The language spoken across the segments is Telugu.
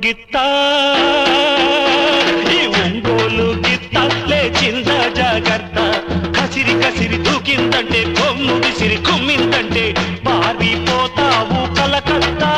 గిత్త ఈ ఒంగోలు గిత్త లేచింద జాగ్రత్త కసిరి కసిరి దూకిందంటే కొమ్ము విసిరి కుమ్మిందంటే పారిపోతావు కలకత్తా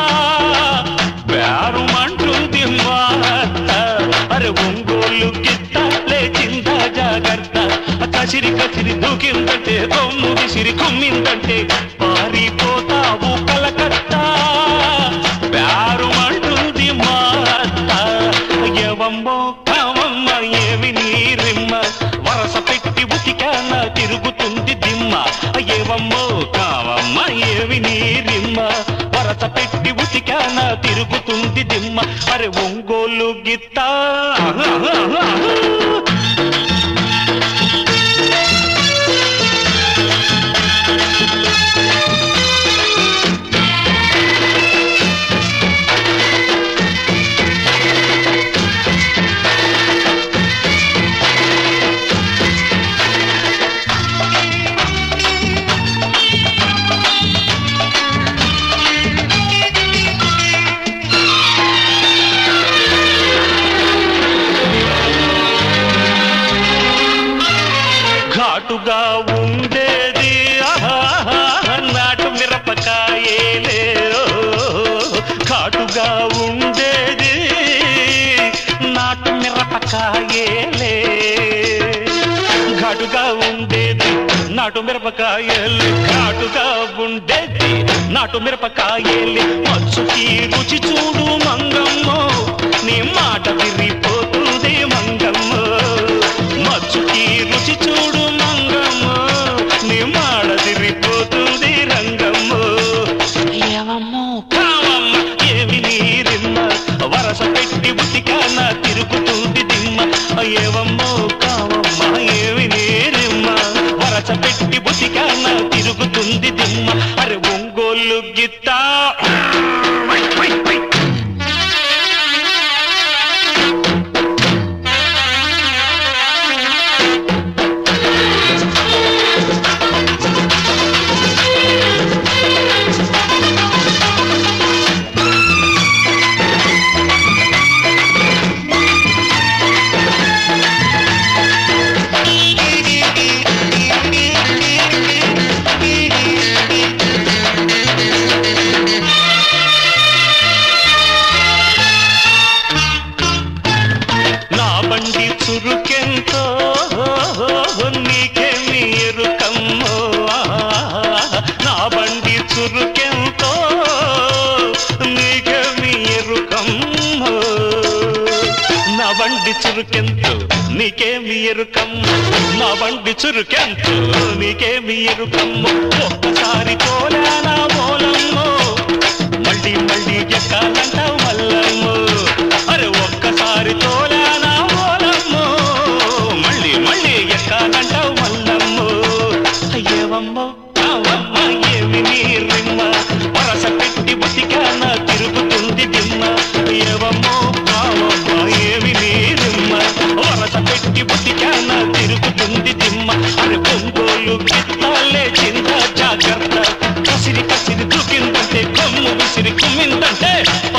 బేరుమంటుంది మాత అరే ఒంగోలు గిత్త లేచింద జాగ్రత్త కసిరి కసిరి దూకిందంటే కొమ్ము విసిరి కుమ్మిందంటే పారిపోతావు కలకత్తా బేరుమంటుంది మాత ఎవమ్మో కావమ్మ ఏమి నీరిమ్మ వరస పెట్టి ఉతికాన తిరుగుతుంది దిమ్మ ఏవమ్మో కావమ్మ ఏమి నీరిమ్మ వరస పెట్టి ఉతికాన తిరుగుతుంది దిమ్మ అరే ఒంగోలు గిత్త ఘాటుగా ఉండేది ఆహా, నాటు మిరపకాయేలే ఓ, ఘాటుగా ఉండేది నాటు మిరపకాయేలే ఘాటుగా ఉండేది నాటు మిరపకాయలు ఘాటుగా ఉండేది నాటు మిరపకాయలు మచ్చుకి రుచి చూడు మంగమ్మో నీ మాట విరిపోతుంది మంగమ్మో మచ్చుకి రుచి చూడు మంగమ్మో నీ మాట విరిపోతుంది రంగమ్మో ఏవమ్మో కావమ్మ ఏమి నీరిమ్మ వరస పెట్టి ఉతికాన తిరుగుతుంది దిమ్మ ఏవమ్మో కావమ్మ ఏమి నీరిమ్మ వరస పెట్టి ఉతికాన తిరుగుతుంది దిమ్మ అరే ఒంగోలు గిత్త వై, వై, వై. నా బండి చురుకెంతో నీకేమి ఎరుకమ్మో నా బండి చురుకెంతో నీకేమి ఎరుకమ్మో నా బండి చురుకెంతో నీకేమి ఎరుకమ్మో నా బండి చురుకెంతో నీకేమి ఎరుకమ్మో ఒక్కసారి కోలానా మూలమ్మో మళ్ళీ మళ్ళీ ఎక్కాలంటావు మల్లమ్మో అరే ఒక్కసారి తోలానా మూలమ్మో మళ్ళీ మళ్ళీ ఎక్కాలంటావు మల్లమ్మో అయ్యేవమ్మో కావమ్మ ఏమి నీరిమ్మ వరస పెట్టి బతికాన తిరుగుతుంది దిమ్మ ఏవమ్మో కావమ్మ ఏమి నీరిమ్మ వరస పెట్టి బతికాన తిరుగుతుంది దిమ్మ అరే ఒంగోలు గిత్తాలే చింత జాగ్రత్త కసిరి కసిరి దూకిందంటే కొమ్ము విసిరి కుమ్మిందంటే